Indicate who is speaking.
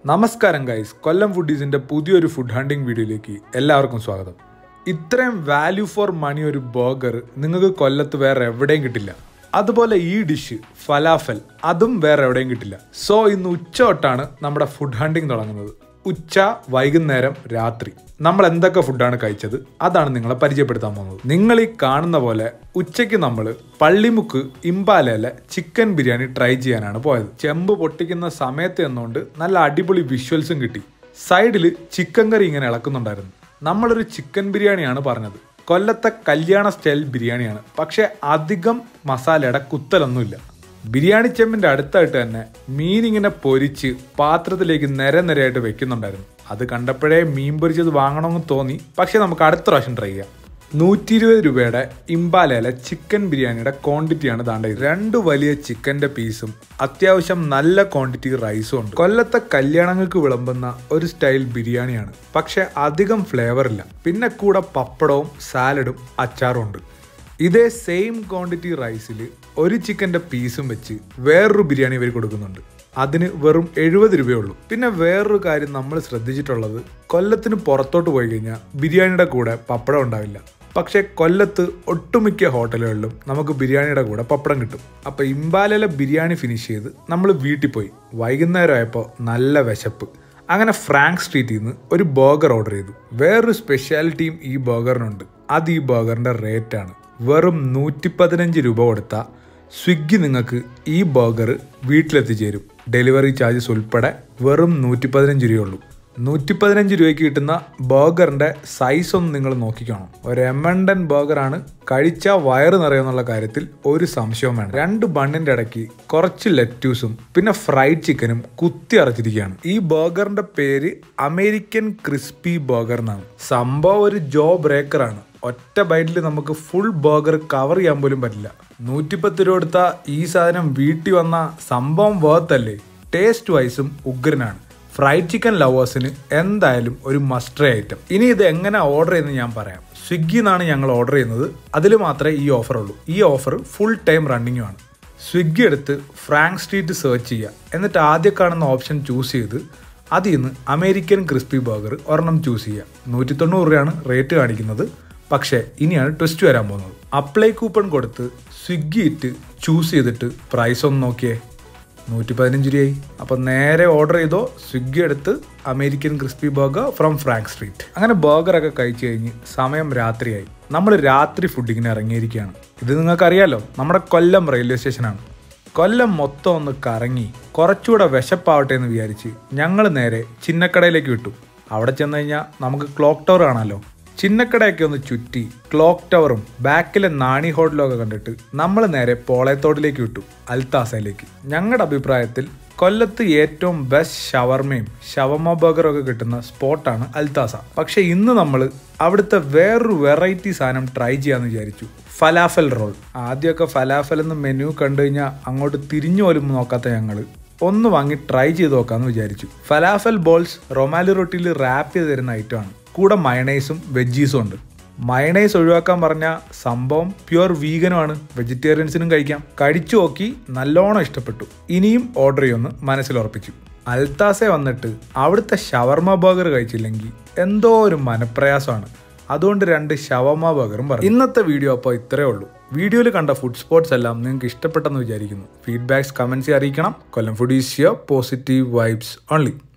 Speaker 1: നമസ്കാരം ഗൈസ് കൊല്ലം ഫുഡീസിന്റെ പുതിയൊരു food hunting വീഡിയോയിലേക്ക് എല്ലാവർക്കും സ്വാഗതം ഇത്രയും വാല്യൂ ഫോർ മണി ഒരു ബർഗർ നിങ്ങൾക്ക് കൊല്ലത്ത് വേറെ എവിടെയും കിട്ടില്ല അതുപോലെ ഈ ഡിഷ് ഫലാഫൽ അതും വേറെ എവിടെയും കിട്ടില്ല സോ ഇന്ന് ഉച്ച തൊട്ടാണ് നമ്മുടെ ഫുഡ് ഹണ്ടിങ് തുടങ്ങുന്നത് ഉച്ച വൈകുന്നേരം രാത്രി നമ്മൾ എന്തൊക്കെ ഫുഡാണ് കഴിച്ചത് അതാണ് നിങ്ങളെ പരിചയപ്പെടുത്താൻ പോകുന്നത് നിങ്ങൾ ഈ കാണുന്ന പോലെ ഉച്ചയ്ക്ക് നമ്മൾ പള്ളിമുക്ക് ഇമ്പാലയിലെ ചിക്കൻ ബിരിയാണി ട്രൈ ചെയ്യാനാണ് പോയത് ചെമ്പ് പൊട്ടിക്കുന്ന സമയത്ത് എന്നുകൊണ്ട് നല്ല അടിപൊളി വിഷ്വൽസും കിട്ടി സൈഡിൽ ചിക്കൻ കറി ഇങ്ങനെ ഇളക്കുന്നുണ്ടായിരുന്നു നമ്മളൊരു ചിക്കൻ ബിരിയാണിയാണ് പറഞ്ഞത് കൊല്ലത്തെ കല്യാണ സ്റ്റൈൽ ബിരിയാണിയാണ് പക്ഷെ അധികം മസാലയുടെ കുത്തലൊന്നുമില്ല ബിരിയാണി ചെമ്പിന്റെ അടുത്തായിട്ട് തന്നെ മീൻ ഇങ്ങനെ പൊരിച്ച് പാത്രത്തിലേക്ക് നിര നിരയായിട്ട് വെക്കുന്നുണ്ടായിരുന്നു അത് കണ്ടപ്പോഴേ മീൻ പൊരിച്ചത് വാങ്ങണമെന്ന് തോന്നി പക്ഷെ നമുക്ക് അടുത്ത പ്രാവശ്യം ട്രൈ ചെയ്യാം നൂറ്റി ഇരുപത് രൂപയുടെ ഇമ്പാലയിലെ ചിക്കൻ ബിരിയാണിയുടെ ക്വാണ്ടിറ്റിയാണ് താണ്ട ഇത്. രണ്ട് വലിയ ചിക്കന്റെ പീസും അത്യാവശ്യം നല്ല ക്വാണ്ടിറ്റി റൈസും ഉണ്ട് കൊല്ലത്തെ കല്യാണങ്ങൾക്ക് വിളമ്പുന്ന ഒരു സ്റ്റൈൽ ബിരിയാണിയാണ് പക്ഷെ അധികം ഫ്ലേവർ ഇല്ല പിന്നെ കൂടെ പപ്പടവും സാലഡും അച്ചാറും ഉണ്ട് ഇതേ സെയിം ക്വാണ്ടിറ്റി റൈസിൽ ഒരു ചിക്കന്റെ പീസും വെച്ച് വേറൊരു ബിരിയാണി ഇവർ കൊടുക്കുന്നുണ്ട് അതിന് വെറും എഴുപത് രൂപയുള്ളൂ പിന്നെ വേറൊരു കാര്യം നമ്മൾ ശ്രദ്ധിച്ചിട്ടുള്ളത് കൊല്ലത്തിന് പുറത്തോട്ട് പോയി കഴിഞ്ഞാൽ ബിരിയാണിയുടെ കൂടെ പപ്പടം ഉണ്ടാവില്ല പക്ഷേ കൊല്ലത്ത് ഒട്ടുമിക്ക ഹോട്ടലുകളിലും നമുക്ക് ബിരിയാണിയുടെ കൂടെ പപ്പടം കിട്ടും അപ്പോൾ ഇമ്പാലയിലെ ബിരിയാണി ഫിനിഷ് ചെയ്ത് നമ്മൾ വീട്ടിൽ പോയി വൈകുന്നേരം ആയപ്പോൾ നല്ല വിശപ്പ് അങ്ങനെ ഫ്രാങ്ക് സ്ട്രീറ്റിൽ നിന്ന് ഒരു ബർഗർ ഓർഡർ ചെയ്തു വേറൊരു സ്പെഷ്യാലിറ്റിയും ഈ ബർഗറിനുണ്ട് അത് ഈ ബർഗറിൻ്റെ റേറ്റാണ് വെറും നൂറ്റി പതിനഞ്ച് രൂപ കൊടുത്താൽ സ്വിഗ്ഗി നിങ്ങൾക്ക് ഈ ബർഗർ വീട്ടിലെത്തിച്ചേരും ഡെലിവറി ചാർജസ് ഉൾപ്പെടെ വെറും നൂറ്റി പതിനഞ്ച് രൂപയുള്ളൂ നൂറ്റി പതിനഞ്ച് രൂപയ്ക്ക് കിട്ടുന്ന ബർഗറിൻ്റെ സൈസ് ഒന്ന് നിങ്ങൾ നോക്കിക്കണം ഒരു എമണ്ടൻ ബർഗറാണ് കഴിച്ചാൽ വയറ് നിറയുന്നുള്ള കാര്യത്തിൽ ഒരു സംശയവും വേണം രണ്ട് ബണ്ണിൻ്റെ ഇടയ്ക്ക് കുറച്ച് ലെറ്റ്യൂസും പിന്നെ ഫ്രൈഡ് ചിക്കനും കുത്തി അറച്ചിരിക്കുകയാണ് ഈ ബർഗറിൻ്റെ പേര് അമേരിക്കൻ ക്രിസ്പി ബർഗർ എന്നാണ് സംഭവം ഒരു ജോ ബ്രേക്കറാണ് ഒറ്റ ബൈറ്റിൽ നമുക്ക് ഫുൾ ബർഗർ കവർ ചെയ്യാൻ പോലും പറ്റില്ല നൂറ്റിപ്പത്ത് രൂപ കൊടുത്ത ഈ സാധനം വീട്ടിൽ വന്ന സംഭവം വേർത്തല്ലേ ടേസ്റ്റ് വൈസും ഉഗ്രനാണ് ഫ്രൈഡ് ചിക്കൻ ലവേഴ്സിന് എന്തായാലും ഒരു മസ്റ്റർ ഐറ്റം ഇനി ഇത് എങ്ങനെ ഓർഡർ ചെയ്യുന്നത് ഞാൻ പറയാം സ്വിഗ്ഗി എന്നാണ് ഞങ്ങൾ ഓർഡർ ചെയ്യുന്നത് അതിൽ മാത്രമേ ഈ ഓഫർ ഉള്ളൂ ഈ ഓഫർ ഫുൾ ടൈം റണ്ണിങ്ങുമാണ് സ്വിഗ്ഗി എടുത്ത് ഫ്രാങ്ക് സ്ട്രീറ്റ് സെർച്ച് ചെയ്യുക എന്നിട്ട് ആദ്യം കാണുന്ന ഓപ്ഷൻ ചൂസ് ചെയ്ത് അതിൽ നിന്ന് അമേരിക്കൻ ക്രിസ്പി ബർഗർ ഒരെണ്ണം ചൂസ് ചെയ്യുക നൂറ്റി തൊണ്ണൂറ് രൂപയാണ് റേറ്റ് കാണിക്കുന്നത് പക്ഷേ ഇനിയാണ് ട്വിസ്റ്റ് വരാൻ പോകുന്നത് അപ്ലൈ കൂപ്പൺ കൊടുത്ത് സ്വിഗ്ഗി ഇട്ട് ചൂസ് ചെയ്തിട്ട് പ്രൈസ് ഒന്ന് നോക്കിയേ നൂറ്റി പതിനഞ്ച് രൂപയായി അപ്പം നേരെ ഓർഡർ ചെയ്തോ സ്വിഗ്ഗി എടുത്ത് American crispy burger from Frank Street അങ്ങനെ ബർഗറൊക്കെ കഴിച്ചു കഴിഞ്ഞ് സമയം രാത്രിയായി നമ്മൾ രാത്രി ഫുഡിങ്ങിന് ഇറങ്ങിയിരിക്കുകയാണ് ഇത് നിങ്ങൾക്കറിയാലോ നമ്മുടെ കൊല്ലം റെയിൽവേ സ്റ്റേഷനാണ് കൊല്ലം മൊത്തം ഒന്ന് കറങ്ങി കുറച്ചുകൂടെ വിശപ്പാവട്ടെ എന്ന് വിചാരിച്ച് ഞങ്ങൾ നേരെ ചിന്നക്കടയിലേക്ക് വിട്ടു അവിടെ ചെന്ന് കഴിഞ്ഞാൽ നമുക്ക് ക്ലോക്ക് ടവർ കാണാമല്ലോ ചിന്നക്കടയൊക്കെ ഒന്ന് ചുറ്റി ക്ലോക്ക് ടവറും ബാക്കിലെ നാണി ഹോട്ടലും ഒക്കെ കണ്ടിട്ട് നമ്മൾ നേരെ പോളയത്തോടിലേക്ക് വിട്ടു അൽത്താസയിലേക്ക് ഞങ്ങളുടെ അഭിപ്രായത്തിൽ കൊല്ലത്ത് ഏറ്റവും ബെസ്റ്റ് ഷവർമയും ഷവർമ ബർഗറും ഒക്കെ കിട്ടുന്ന സ്പോട്ടാണ് അൽത്താസ പക്ഷെ ഇന്ന് നമ്മൾ അവിടുത്തെ വേറൊരു വെറൈറ്റി സാധനം ട്രൈ ചെയ്യാന്ന് വിചാരിച്ചു ഫലാഫൽ റോൾ ആദ്യമൊക്കെ ഫലാഫൽ എന്ന് മെനു കണ്ടു കഴിഞ്ഞാൽ അങ്ങോട്ട് തിരിഞ്ഞു പോലും നോക്കാത്ത ഞങ്ങൾ ഒന്ന് വാങ്ങി ട്രൈ ചെയ്ത് നോക്കാമെന്ന് വിചാരിച്ചു ഫലാഫൽ ബോൾസ് റൊമാലി റൊട്ടിയിൽ റാപ്പ് ചെയ്ത് തരുന്ന ഐറ്റമാണ് കൂടെ മയണൈസും വെജീസും ഉണ്ട് മയണൈസ് ഒഴിവാക്കാൻ പറഞ്ഞ സംഭവം പ്യുവർ വീഗനുമാണ് വെജിറ്റേറിയൻസിനും കഴിക്കാം കഴിച്ചു നോക്കി നല്ലോണം ഇഷ്ടപ്പെട്ടു ഇനിയും ഓർഡർ ചെയ്യുമെന്ന് മനസ്സിലുറപ്പിച്ചു അൽത്താസെ വന്നിട്ട് അവിടുത്തെ ഷവർമ ബർഗർ കഴിച്ചില്ലെങ്കിൽ എന്തോ ഒരു മനപ്രയാസമാണ് അതുകൊണ്ട് രണ്ട് ഷവർമ ബർഗറും പറഞ്ഞു ഇന്നത്തെ വീഡിയോ അപ്പോൾ ഇത്രയേ ഉള്ളൂ വീഡിയോയിൽ കണ്ട ഫുഡ് സ്പോട്സ് എല്ലാം നിങ്ങൾക്ക് ഇഷ്ടപ്പെട്ടെന്ന് വിചാരിക്കുന്നു ഫീഡ്ബാക്സ് കമൻസ് അറിയിക്കണം Kollam food is your positive vibes only